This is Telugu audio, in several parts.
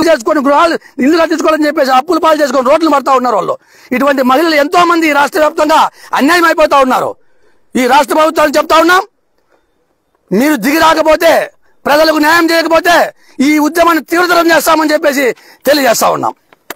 చేసుకొని గృహాలు ఇల్లు కట్టించుకోవాలని చెప్పేసి అప్పులు పాలు చేసుకొని రోడ్లు పడతా ఉన్నారు వాళ్ళు ఇటువంటి మహిళలు ఎంతో మంది ఈ రాష్ట్ర వ్యాప్తంగా అన్యాయం అయిపోతా ఉన్నారు ఈ రాష్ట్ర ప్రభుత్వాన్ని చెప్తా ఉన్నాం మీరు దిగి రాకపోతే ప్రజలకు న్యాయం చేయకపోతే ఈ ఉద్యమాన్ని తీవ్రతరం చేస్తామని చెప్పేసి తెలియజేస్తా ఉన్నాం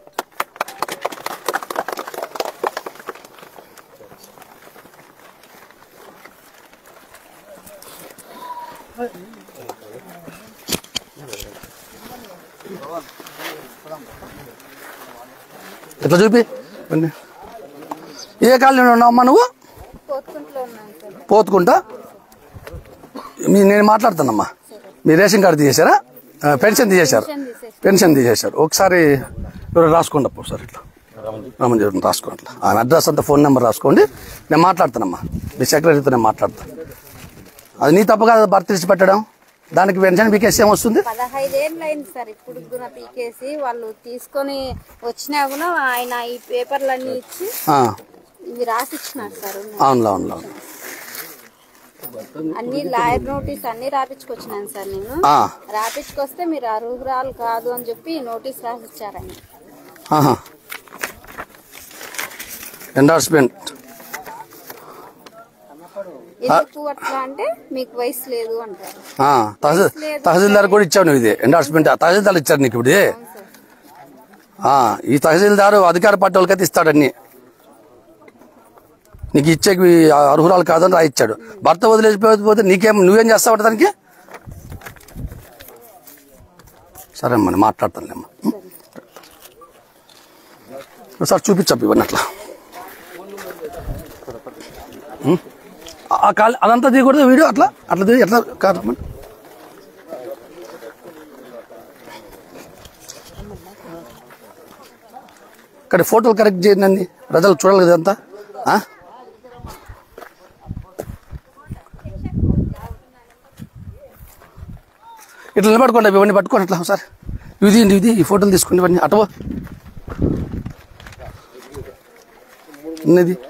ఎట్లా చూపి ఇవ్వండి. ఏ కాలనీలో ఉన్నావమ్మా నువ్వు కోరుకుంటూ ఉన్నాను సార్ పోతుకుంటా మీ నేను మాట్లాడుతానమ్మా మీ రేషన్ కార్డు తీసేశారా ఆ, పెన్షన్ తీసేశారు పెన్షన్ తీసేశారు. పెన్షన్ తీసేశారు ఒకసారి ఎవరు రాసుకోండి అప్పుడు సార్ ఇట్లా రామన్ చెప్పండి రాసుకోండి అట్లా ఆమె అడ్రస్ అంతా ఫోన్ నెంబర్ రాసుకోండి నేను మాట్లాడతానమ్మా మీ సెక్రటరీతో నేను మాట్లాడతాను అది నీ తప్పు కాదు భర్త ఇచ్చి పెట్టడం దానికి పెన్షన్ మీకు ఏం వస్తుంది పదహైదేళ్ళు అయింది సార్ ఇప్పుడు కూడా పీకేసి వాళ్ళు తీసుకొని వచ్చినా కూడా ఆయన ఈ పేపర్లన్నీ ఇచ్చి ఆ, ఇవి రాసి ఇచ్చినారు సార్ అవునులే అవునులే అవును అన్ని లాయర్ నోటీస్ అన్ని రాపించుకొచ్చినాను సార్ నేను ఆ, రాపించుకొస్తే మీరు అర్హురాలు కాదు అని చెప్పి నోటీస్ రాసి ఇచ్చారు ఆయన ఆహా ఎండార్స్మెంట్ ఎందుకు అట్లా అంటే మీకు వయసు లేదు అంటారు ఆ, తహసీల్ తహసీల్దార్ కూడా ఇచ్చావు నువ్వు ఇది ఎండార్స్మెంట్ తహసీల్దార్ ఇచ్చారు నీకు ఇప్పుడు ఇది. అవును సార్ ఆ, ఈ తహసీల్దారు అధికార పార్టీ వాళ్ళకైతే ఇస్తాడన్ని నీకు ఇచ్చే అర్హురాలు కాదని రా ఇచ్చాడు భర్త వదిలేసిపోతే నీకేం నువ్వేం చేస్తావు దానికి సరే అమ్మా నేను మాట్లాడతానులేమ్మా సార్ చూపించబ్బు ఇవన్నీ అట్లా ఉం? ఆ కాల్ అదంతా దిగకూడదు వీడియో అట్లా అట్లా దిగి ఎట్లా కాదు ఇక్కడ ఫోటోలు కరెక్ట్ చేయండి అన్ని ప్రజలు చూడాలి కదా అంతా ఆ? ఇట్లా నిలబడుకోండి అవి ఇవన్నీ పట్టుకోండి అట్లా సార్ ఇది ఇండి ఇది ఈ ఫోటోలు తీసుకోండి ఇవన్నీ అటవో ఉన్నది